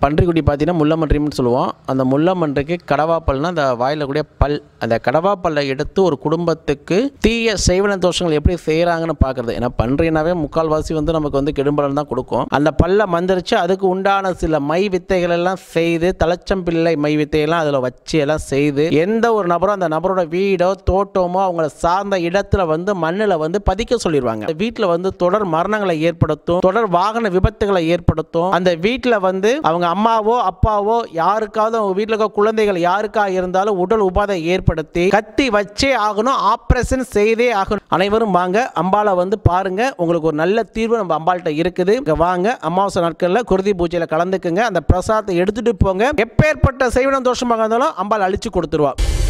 பன்றிக்குட்டி பார்த்தீங்கன்னா முள்ளமன்றின்னு சொல்லுவோம் அந்த முள்ளமன்றிக்கு கடவா பல்னா அந்த வாயில் கூடிய பல் அந்த கடவா பல்லை எடுத்து ஒரு குடும்பத்துக்கு தீய செய்வன தோஷங்கள் எப்படி செய்கிறாங்கன்னு பார்க்குறது ஏன்னா பன்றினாவே முக்கால்வாசி வந்து நமக்கு வந்து கெடும்பலன் தான் கொடுக்கும் அந்த பல்லை மந்திரிச்சு அதுக்கு உண்டான சில மை வித்தைகள் எல்லாம் செய்து தலைச்சம்பிள்ளை மை வித்தையெல்லாம் அதில் வச்சு எல்லாம் செய்து எந்த ஒரு நபரும் அந்த நபரோட வீடோ தோட்டமோ அவங்கள சார்ந்த இடத்துல வந்து மண்ணில் வந்து பதிக்க சொல்லிடுவாங்க வீட்டில் வந்து தொடர் மரணங்களை ஏற்படுத்தும் தொடர் வாகன விபத்துகளை ஏற்படுத்தும் அந்த வீட்டில் வந்து அவங்க அம்மாவோ அப்பாவோ யாருக்காவது அவங்க வீட்டில் இருக்க குழந்தைகள் யாருக்கா இருந்தாலும் உடல் உபாதை ஏற்படுத்தி கத்தி வச்சே ஆகணும் ஆப்ரேஷன் செய்தே ஆகணும் அனைவரும் வாங்க அம்பாலை வந்து பாருங்க உங்களுக்கு ஒரு நல்ல தீர்வு நம்ம அம்பாள்கிட்ட இருக்குது இங்க வாங்க அமாவாசை நாட்களில் குருதி பூஜையில் கலந்துக்குங்க அந்த பிரசாதத்தை எடுத்துட்டு போங்க எப்பேற்பட்ட செய்வன தோஷமாக இருந்தாலும் அம்பாள் அழிச்சு கொடுத்துருவா